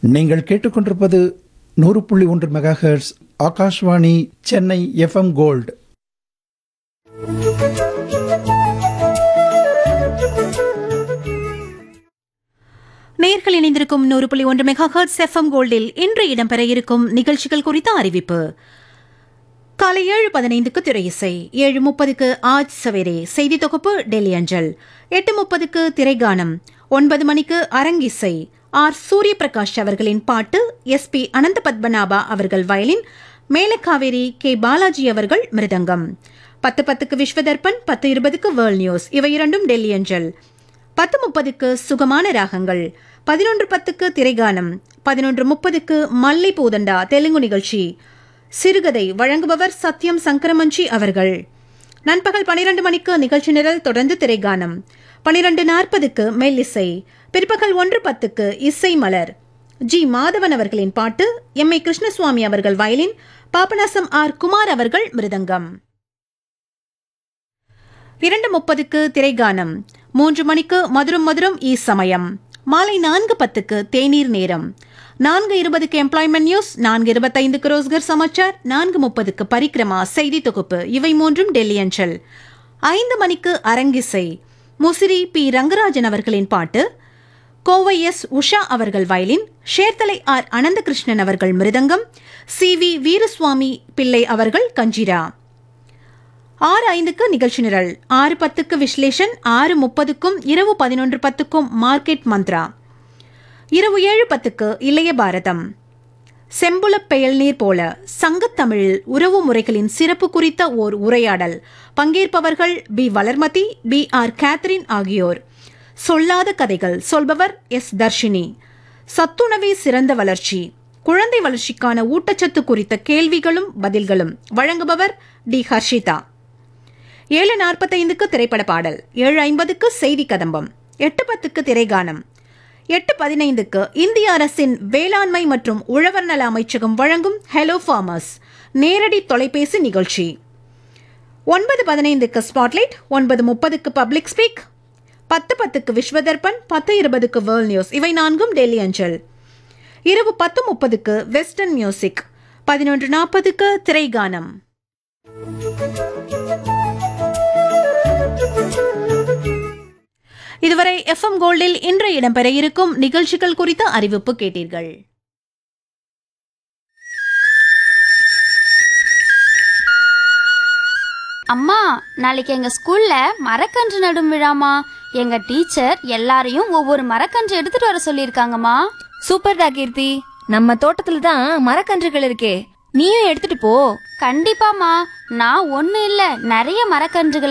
நீங்கள் கேட்டுக்கொண்டிருப்பது நூறு புள்ளி ஒன்று mega hertz Akashvani Chennai FM gold நேர்கள் இணைந்திருக்கும் நூறு புள்ளி ஒன்று மெகா ஹர்ட்ஸ் எஃப்எம் கோல்டில் இன்று இடம்பெற இருக்கும் நிகழ்ச்சிகள் குறித்த அறிவிப்பு காலை ஏழு பதினைந்துக்கு திரை இசை ஏழு முப்பதுக்கு ஆஜ் சவேரே செய்தி தொகுப்பு டெல்லி அஞ்சல் எட்டு முப்பதுக்கு திரைகானம் ஒன்பது மணிக்கு அரங்கிசை ஆர் சூரிய பிரகாஷ் அவர்களின் பாட்டு எஸ் பி அனந்த பத்மநாபா அவர்கள் வயலின் மேலக்காவேரி கே பாலாஜி அவர்கள் மிருதங்கம் பத்து பத்துக்கு விஸ்வதர்பன் பத்து இருபதுக்கு வேர்ல்ட் நியூஸ் இவை இரண்டும் டெல்லி அஞ்சல் பத்து முப்பதுக்கு சுகமான ராகங்கள் பதினொன்று பத்துக்கு திரைகானம் பதினொன்று முப்பதுக்கு மல்லை பூதண்டா தெலுங்கு நிகழ்ச்சி சிறுகதை வழங்குபவர் சத்யம் சங்கரமஞ்சி அவர்கள் நண்பகல் பனிரெண்டு மணிக்கு நிகழ்ச்சி நிரல் தொடர்ந்து திரைகானம் பனிரெண்டு நாற்பதுக்கு மெல்லிசை பிற்பகல் ஒன்று பத்துக்கு இசை மலர் ஜி மாதவன் அவர்களின் பாட்டு எம் ஏ கிருஷ்ணசுவாமி அவர்கள் வயலின் பாபநாசம் ஆர் குமார் அவர்கள் மிருதங்கம் இரண்டு முப்பதுக்கு திரைகானம் மூன்று மணிக்கு மதுரம் மதுரம் ஈ சமயம் மாலை நான்கு பத்துக்கு தேநீர் நேரம் நான்கு இருபதுக்கு எம்ப்ளாய்மெண்ட் நியூஸ் நான்கு இருபத்தைந்துக்கு ரோஸ்கர் சமாச்சார் நான்கு முப்பதுக்கு பரிக்கிரமா செய்தி தொகுப்பு இவை மூன்றும் டெல்லி அஞ்சல் ஐந்து மணிக்கு அரங்கிசை முசிறி பி ரங்கராஜன் அவர்களின் பாட்டு கோவை எஸ் உஷா அவர்கள் வயலின் ஷேர்தலை ஆர் அனந்தகிருஷ்ணன் அவர்கள் மிருதங்கம் சி வி வீரசுவாமி பிள்ளை அவர்கள் கஞ்சிரா ஆறு ஐந்துக்கு நிகழ்ச்சி நிரல் ஆறு பத்துக்கு விஸ்லேஷன் ஆறு முப்பதுக்கும் இரவு பதினொன்று பத்துக்கும் மார்க்கெட் மந்த்ரா இரவு ஏழு பத்துக்கு இளைய பாரதம் செம்புலப் பெயல் நீர் போல சங்கத்தமிழில் உறவு முறைகளின் சிறப்பு குறித்த ஓர் உரையாடல் பங்கேற்பவர்கள் P Valarmathi P R Catherine ஆகியோர் சொல்லாத கதைகள் சொல்பவர் எஸ் தர்ஷினி சத்துணவே சிறந்த வளர்ச்சி குழந்தை வளர்ச்சிக்கான ஊட்டச்சத்து குறித்த கேள்விகளும் பதில்களும் வழங்குபவர் டி ஹர்ஷிதா ஏழு நாற்பத்தைந்துக்கு திரைப்பட பாடல் ஏழு ஐம்பதுக்கு செய்தி கதம்பம் எட்டு பத்துக்கு திரைகானம் எட்டு பதினைந்துக்கு இந்திய அரசின் வேளாண்மை மற்றும் உழவர் நல அமைச்சகம் வழங்கும் ஹலோ ஃபார்மர்ஸ் நேரடி தொலைபேசி நிகழ்ச்சி ஒன்பது பதினைந்துக்கு ஸ்பாட்லைட் ஒன்பது முப்பதுக்கு பப்ளிக் ஸ்பீக் பத்து பத்துக்கு விஸ்வதர்பன் பத்து இருபதுக்கு வேர்ல்ட் நியூஸ் இவை நான்கும் டெல்லி அஞ்சல் இரவு பத்து முப்பதுக்கு வெஸ்டர்ன் மியூசிக் பதினொன்று நாற்பதுக்கு திரைகானம் இதுவரை எஃப்எம் கோல்டில் இன்று இடம்பெற இருக்கும் நிகழ்ச்சிகள் குறித்த அறிவிப்பு கேட்டீர்கள் அம்மா நாளைக்கு எங்க ஸ்கூல்ல மரக்கன்று நடும் விழாமா எங்க டீச்சர் எல்லாரையும் ஒவ்வொரு மரக்கன்று எடுத்துட்டு வர சொல்லிருக்காங்கம்மா சூப்பர்டா கீர்த்தி நம்ம தோட்டத்துல தான் மரக்கன்றுகள் இருக்கே நீயும் எடுத்துட்டு போ கண்டிப்பாமா நான் ஒண்ணு இல்ல நிறைய மரக்கன்றுகளை